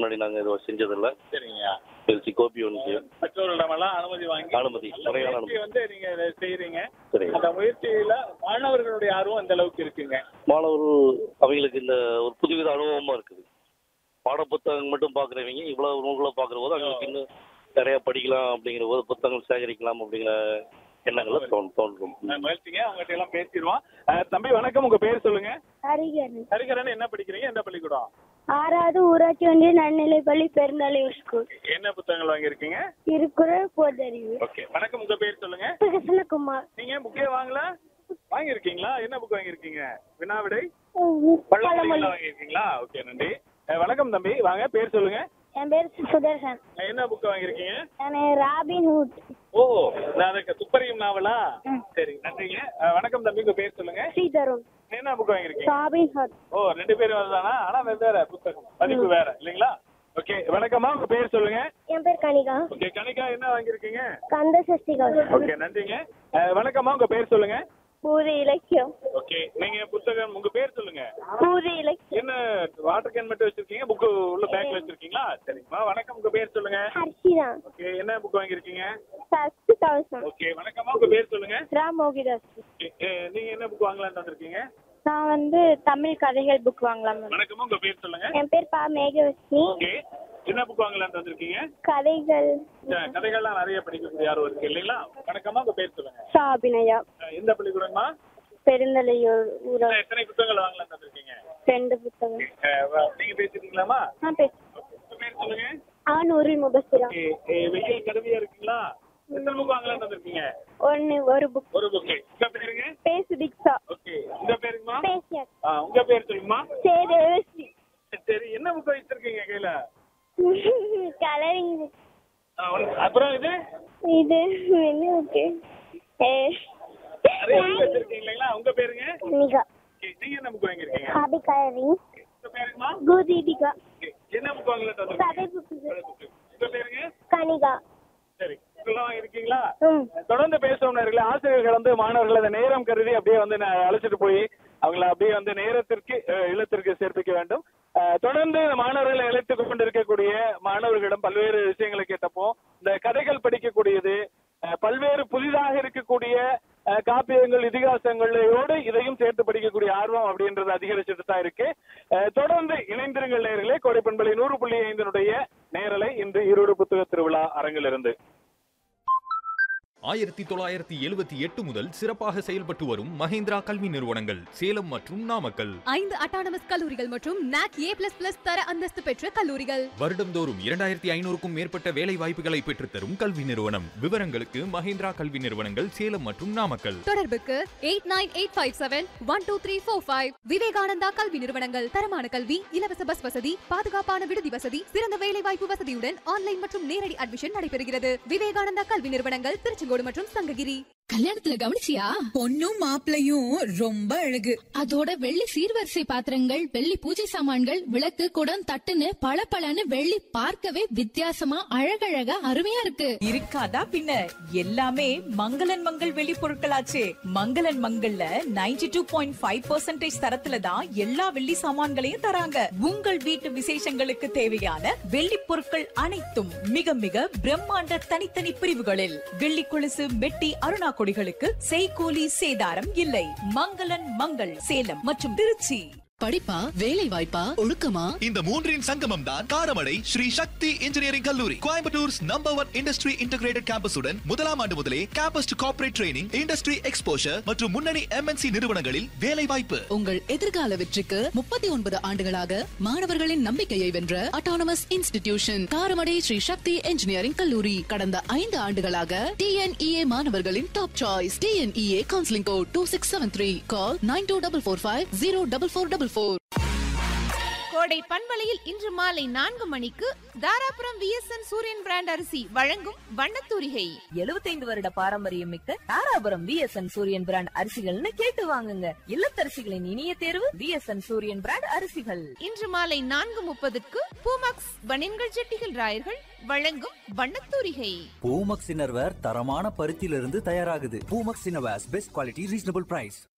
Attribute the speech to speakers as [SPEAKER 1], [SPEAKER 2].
[SPEAKER 1] முன்னாடி நாங்க இது செஞ்சதில்ல
[SPEAKER 2] சரிங்க
[SPEAKER 1] திருச்சி கோபி ஒன்று
[SPEAKER 2] பெற்றோர்களிடமெல்லாம் அனுமதி வாங்கி
[SPEAKER 1] அனுமதி,
[SPEAKER 2] அந்த
[SPEAKER 1] முறையான
[SPEAKER 2] முயற்சி
[SPEAKER 1] அனுமதி.
[SPEAKER 2] வந்து நீங்க இதை செய்றீங்க
[SPEAKER 1] சரி
[SPEAKER 2] அந்த முயற்சியில மாணவர்களுடைய ஆர்வம் அந்த அளவுக்கு இருக்குங்க
[SPEAKER 1] மாணவர்கள் அவங்களுக்கு இந்த ஒரு புதுவித அனுபவமா இருக்குது பாடப்புத்தகம் மட்டும் பார்க்குறவங்க இவ்வளவு நூல்களை பார்க்குற போது அவங்களுக்கு இன்னும் நிறைய படிக்கலாம் அப்படிங்கிற போது புத்தகங்கள் சேகரிக்கலாம் அப்படிங்கிற எண்ணங்கள் தோன் தோன்றும்
[SPEAKER 2] நான் முயற்சிங்க அவங்ககிட்ட எல்லாம் பேசிடுவோம் அஹ், தம்பி வணக்கம் உங்க பேர் சொல்லுங்க
[SPEAKER 3] ஹரிகரன்
[SPEAKER 2] ஹரிகரன் என்ன படிக்கிறீங்க எந்த பள்ளிக்கூடம்
[SPEAKER 3] ஆறாவது ஊராட்சி ஒன்றிய நடுநிலைப்பள்ளி பெருந்தலையூர் ஸ்கூல்
[SPEAKER 2] என்ன புத்தகங்கள் வாங்கியிருக்கீங்க
[SPEAKER 3] திருக்குறள் பொதறிவு
[SPEAKER 2] ஓகே வணக்கம் உங்க பேர் சொல்லுங்க
[SPEAKER 3] கிருஷ்ணகுமார்
[SPEAKER 2] நீங்க புக்கே வாங்கல வாங்கியிருக்கீங்களா என்ன புக் வாங்கியிருக்கீங்க வினாவிடை
[SPEAKER 3] பழமொழி
[SPEAKER 2] பழமொழி வாங்கியிருக்கீங்களா ஓகே நன்றி அஹ், வணக்கம் தம்பி வாங்க பேர் சொல்லுங்க
[SPEAKER 3] என் பேர் சுதர்சன்
[SPEAKER 2] அஹ், என்ன புக் வாங்கியிருக்கீங்க
[SPEAKER 3] நான் ராபின் ஹுட்
[SPEAKER 2] ஓ நான் அதுக்கு துப்பறியும் நாவலா சரி நன்றிங்க அஹ், வணக்கம் தம்பி உங்க பேர் சொல்லுங்க
[SPEAKER 3] ஸ்ரீதருண்
[SPEAKER 2] என்ன புக் வாங்கியிருக்கீங்க
[SPEAKER 3] ராபின் ஹுட்
[SPEAKER 2] ஓ ரெண்டு பேரும் வரதானா ஆனா வெவ்வேறு புத்தகம் பதிப்பு வேற இல்லைங்களா ஓகே வணக்கம்மா உங்க பேர் சொல்லுங்க
[SPEAKER 3] என் பேர் கனிகா
[SPEAKER 2] ஓகே கணிகா என்ன வாங்கியிருக்கீங்க
[SPEAKER 3] கந்த சஷ்டி கவசம்
[SPEAKER 2] ஓகே நன்றிங்க அஹ், வணக்கம்மா உங்க பேர் சொல்லுங்க
[SPEAKER 3] பூதி இலக்கியம்
[SPEAKER 2] ஓகே நீங்க புத்தகம் உங்க பேர் சொல்லுங்க
[SPEAKER 3] பூதி இலக்கியம்
[SPEAKER 2] என்ன வாட்டர் கேன் மட்டும் வச்சிருக்கீங்க புக்கு உள்ள பேக்ல வச்சிருக்கீங்களா சரிங்கம்மா வணக்கம் உங்க பேர் சொல்லுங்க
[SPEAKER 3] ஹர்ஷிதா
[SPEAKER 2] ஓகே என்ன புக் வாங்கியிருக்கீங்க
[SPEAKER 3] சஷ்டி கவசம்
[SPEAKER 2] ஓகே வணக்கம்மா உங்க பேர் சொல்லுங்க
[SPEAKER 3] ராம் மோகிதாஸ்
[SPEAKER 2] Okay, அஹ், நீங்க என்ன புக் வாங்கலாம்னு வந்திருக்கீங்க
[SPEAKER 3] நான் வந்து தமிழ் கதைகள் புக் வாங்கலாம்
[SPEAKER 2] வணக்கம்மா உங்க பேர் சொல்லுங்க
[SPEAKER 3] என் பேர் பா மேகவஸ்னி
[SPEAKER 2] ஓகே என்ன புக் வாங்கலாம்னு வந்திருக்கீங்க
[SPEAKER 3] கதைகள்
[SPEAKER 2] இந்த கதைகள்லாம் நிறைய படிக்கக்கூடிய யாரும் இருக்கு இல்லைங்களா வணக்கம்மா உங்க பேர் சொல்லுங்க
[SPEAKER 3] சாபினயா
[SPEAKER 2] அஹ், எந்த பள்ளிக்கூடங்கம்மா
[SPEAKER 3] பெருந்தலையூர் ஊரா
[SPEAKER 2] அஹ், எத்தனை புத்தகங்கள் வாங்கலாம்னு வந்திருக்கீங்க
[SPEAKER 3] ரெண்டு புத்தகம்
[SPEAKER 2] அஹ், வ- நீங்க பேசிட்டீங்களாமா
[SPEAKER 3] நான் பேச
[SPEAKER 2] உங்க பேர் சொல்லுங்க
[SPEAKER 3] ஆனூரில் முபஸ்திரா
[SPEAKER 2] Okay, அஹ், வெயில் கடுமையா இருக்குங்களா எத்தனை புக் வாங்கலாம்னு வந்திருக்கீங்க
[SPEAKER 3] ஒன்னு ஒரு புக்
[SPEAKER 2] ஒரு புக்கு உங்க பேருங்க
[SPEAKER 3] பேசு தீக்ஷா
[SPEAKER 2] ஓகே உங்க பேருங்கம்மா
[SPEAKER 3] பேசியா
[SPEAKER 2] ஆ, உங்க பேர் சொல்லுங்கம்மா
[SPEAKER 3] சரி தேவஸ்ரீ
[SPEAKER 2] சரி என்ன புக் வச்சிருக்கீங்க கையில
[SPEAKER 3] கலரிங் புக்
[SPEAKER 2] ஆ, ஒண்ணு- அப்புறம் இது
[SPEAKER 3] இது என்ன புக்கு
[SPEAKER 2] நிறைய புக் வச்சிருக்கீங்க இல்லைங்களா உங்க பேருங்க
[SPEAKER 3] நிகா
[SPEAKER 2] Okay, நீங்க என்ன புக் வாங்கியிருக்கீங்க
[SPEAKER 3] ஹாபி கலரிங்
[SPEAKER 2] உங்க பேருங்கம்மா
[SPEAKER 3] குதீபிகா
[SPEAKER 2] Okay, என்ன புக் வாங்கலாம்னு வந்திருக்கீங்க
[SPEAKER 3] கதை புக்கு
[SPEAKER 2] book. உங்க பேருங்க
[SPEAKER 3] கனிகா
[SPEAKER 2] சரி இதெல்லாம் வாங்கியிருக்கீங்களா
[SPEAKER 3] ம்
[SPEAKER 2] தொடர்ந்து பேசுவோம் நேர்களே ஆசிரியர்கள் வந்து மாணவர்களை அந்த நேரம் கருதி அப்படியே வந்து ந- அழைச்சிட்டு போய் அவங்கள அப்படியே வந்து நேரத்திற்கு அஹ், இல்லத்திற்கு சேர்ப்பிக்க வேண்டும் அஹ், தொடர்ந்து மாணவர்களை அழைத்து கொண்டிருக்கக்கூடிய மாணவர்களிடம் பல்வேறு விஷயங்களை கேட்டப்போ இந்த கதைகள் படிக்கக்கூடியது அஹ், பல்வேறு புதிதாக இருக்கக்கூடிய அஹ், காப்பியங்கள் இதிகாசங்களோடு இதையும் சேர்த்து படிக்கக்கூடிய ஆர்வம் அப்படின்றது அதிகரிச்சுட்டு தான் இருக்கு அஹ், தொடர்ந்து இணைந்திருங்கள் நேர்களே கோடைப்பண்பலை நூறு புள்ளி ஐந்தினுடைய நேரலை இன்று ஈரோடு புத்தக திருவிழா அரங்கிலிருந்து
[SPEAKER 4] ஆயிரத்தி தொள்ளாயிரத்தி எழுபத்தி எட்டு முதல் சிறப்பாக செயல்பட்டு வரும் மஹேந்திரா கல்வி நிறுவனங்கள் சேலம் மற்றும் நாமக்கல்
[SPEAKER 5] ஐந்து அட்டானமஸ் கல்லூரிகள் மற்றும் நாக் ஏ பிளஸ் பிளஸ் தர அந்தஸ்து பெற்ற கல்லூரிகள்
[SPEAKER 4] வருடம்தோறும் இரண்டாயிரத்தி ஐநூறுக்கும் மேற்பட்ட வேலை வாய்ப்புகளை பெற்றுத்தரும் கல்வி நிறுவனம் விவரங்களுக்கு மஹேந்திரா கல்வி நிறுவனங்கள் சேலம் மற்றும் நாமக்கல்
[SPEAKER 5] தொடர்புக்கு eight nine eight five seven one two three four five Vivekananda கல்வி நிறுவனங்கள் தரமான கல்வி இலவச பஸ் வசதி பாதுகாப்பான விடுதி வசதி சிறந்த வேலை வாய்ப்பு வசதியுடன் ஆன்லைன் மற்றும் நேரடி அட்மிஷன் நடைபெறுகிறது விவேகானந்தா கல்வி நிறுவனங்கள் திருச்செங்கோடு மற்றும் சங்ககிரி
[SPEAKER 6] கல்யாணத்துல கவனிச்சியா
[SPEAKER 7] பொண்ணும் மாப்பிளையும் ரொம்ப அழகு
[SPEAKER 6] அதோட வெள்ளி சீர்வரிசை பாத்திரங்கள் வெள்ளி பூஜை சாமான்கள் விளக்கு குடம் தட்டுன்னு பளபளன்னு வெள்ளி பார்க்கவே வித்தியாசமா அழகழகா அருமையா இருக்கு
[SPEAKER 7] இருக்காதா பின்ன எல்லாமே மங்களன் மங்கள் வெளி பொருட்களாச்சே மங்களன் மங்கள்ல 92.5% டூ பாயிண்ட் ஃபைவ் தரத்துல தான் எல்லா வெள்ளி சாமான்களையும் தராங்க உங்கள் வீட்டு விசேஷங்களுக்கு தேவையான வெள்ளி பொருட்கள் அனைத்தும் மிக மிக பிரம்மாண்ட தனித்தனி பிரிவுகளில் வெள்ளி கொலுசு மெட்டி அருணா கொடிகளுக்கு செய்கூலி சேதாரம் இல்லை மங்களன் மங்கள் சேலம் மற்றும் திருச்சி
[SPEAKER 8] படிப்பா வேலை வாய்ப்பா ஒழுக்கமா
[SPEAKER 9] இந்த மூன்றின் சங்கமம் தான் காரமடை ஸ்ரீ சக்தி இன்ஜினியரிங் கல்லூரி Coimbatore's number one industry integrated கேம்பஸுடன் முதலாம் ஆண்டு முதலே campus to corporate training industry exposure மற்றும் முன்னணி எம்என்சி நிறுவனங்களில் வேலை வாய்ப்பு
[SPEAKER 8] உங்கள் எதிர்கால வெற்றிக்கு முப்பத்தி ஒன்பது ஆண்டுகளாக மாணவர்களின் நம்பிக்கையை வென்ற autonomous institution Karamadai Sri Sakthi engineering கல்லூரி கடந்த ஐந்து ஆண்டுகளாக டிஎன்இஏ மாணவர்களின் top choice TNEA counselling code two six seven three call nine two double four five zero double four double four
[SPEAKER 10] Kodai பண்பலையில் இன்று மாலை நான்கு மணிக்கு தாராபுரம் விஎஸ்என் சூரியன் பிராண்ட் அரிசி வழங்கும் வண்ணத்தூரிகை
[SPEAKER 11] எழுபத்தைந்து வருட பாரம்பரியம் மிக்க தாராபுரம் விஎஸ்என் சூரியன் பிராண்ட் அரிசிகள்னு கேட்டு வாங்குங்க இல்லத்தரசிகளின் இனிய தேர்வு விஎஸ்என் சூரியன் பிராண்ட் அரிசிகள்
[SPEAKER 10] இன்று மாலை நான்கு முப்பதுக்கு பூமாக்ஸ் பனின்கள் ஜெட்டிகள் ராயர்கள் வழங்கும் வண்ணத்தூரிகை
[SPEAKER 12] பூமக்ஸ் இன்னர்வேர் தரமான பருத்தியிலிருந்து தயாராகுது Poomex innerwears best quality reasonable price